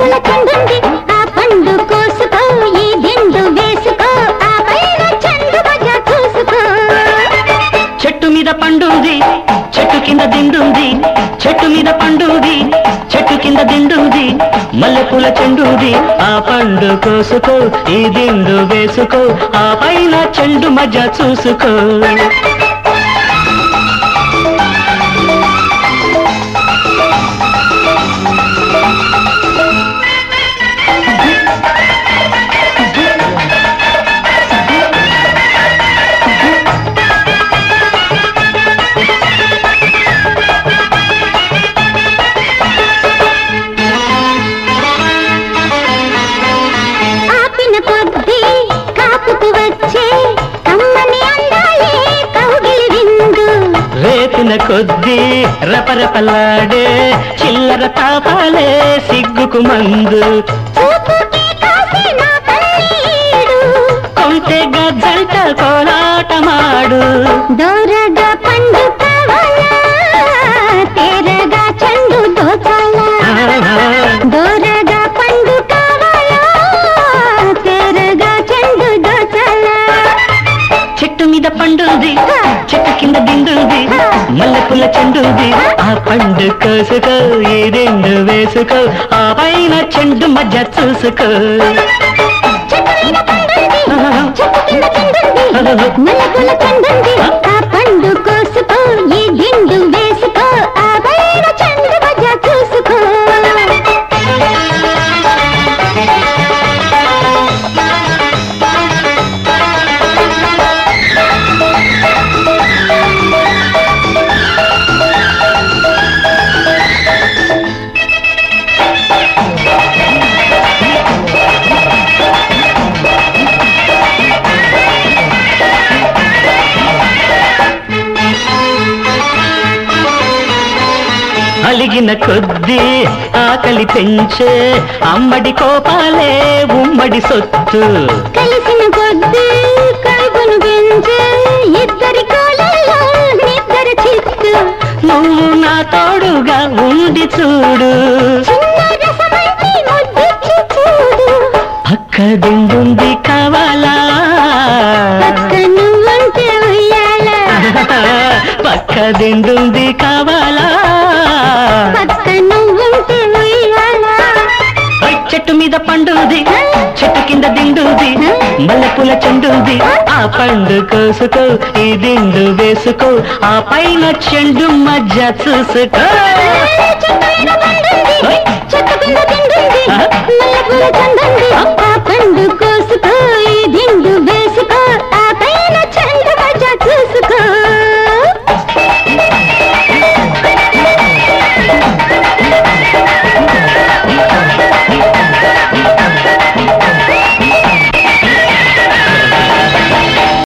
పూల చెండుంది ఆ పండు కోసుకో ఈ దిండు వేసుకో ఆ పైన చెండు మజా చూసుకో చెట్టు మీద పండుంది చెట్టు కింద దిండుంది చెట్టు మీద పండుంది చెట్టు కింద దిండుంది మల్లెపూల చెండుంది ఆ పండు కోసుకో ఈ దిండు వేసుకో ఆ పైన చెండు మధ్య చూసుకో ఆపిన కొద్దీ కాపుకు వచ్చే కమ్మని అందాలే కౌగిలి విందు రేపిన కొద్దీ రపరపలాడే చిల్లర తాపాలే సిగ్గుకు మందు చూపుకే కాసే నా కన్నీడు కొంటె గజ్జంట కోలాటమాడు దూరగా పండు కావాలా తేరగా చెండు దోచాలా దూరగా పండు కావాలా తేరగా చెండు దోచాలా చెట్టు మీద పండుంది చెట్టు కింద దిండుంది మల్లెపూల చెండుంది ఆ పండు కోసుకో ఈ రెండు వేసుకో ఆ పైన చెండు మధ్య చూసుకో చెట్టు మీద పండుంది చెట్టు కింద చెండుంది మల్లెపూల చెండుంది ఆ పండు కోసుకో ఈ దిండు వేసుకో ఆ పైన చెండు మధ్య చూసుకో అలిగిన కొద్దీ ఆకలి పెంచే అమ్మడి కోపాలే ఉమ్మడి సొత్తు కలిసిన కొద్దీ కడుపును పెంచే ఇద్దరి కోలలో నిద్దరు చిత్తు నువ్వు నా తోడుగా ఉండి చూడు చిన్న రసమంటి ముద్దిచ్చి చూడు పక్క దిండుంది కావాలా పక్క నువ్వుంటే ఉయ్యాల పక్క దిండుంది కావాలా పక్క నువ్వుంటే ఉయ్యాల ఓయ్ చెట్టు మీద పండుంది చెట్టు కింద దిండుంది మల్లెపూల చెండుంది ఆ పండు కోసుకో ఈ దిండు వేసుకో ఆ పైన చెండు మధ్య చూసుకో చెట్టు మీద పండుంది చెట్టు కింద తిండుంది మల్లెపూల చంద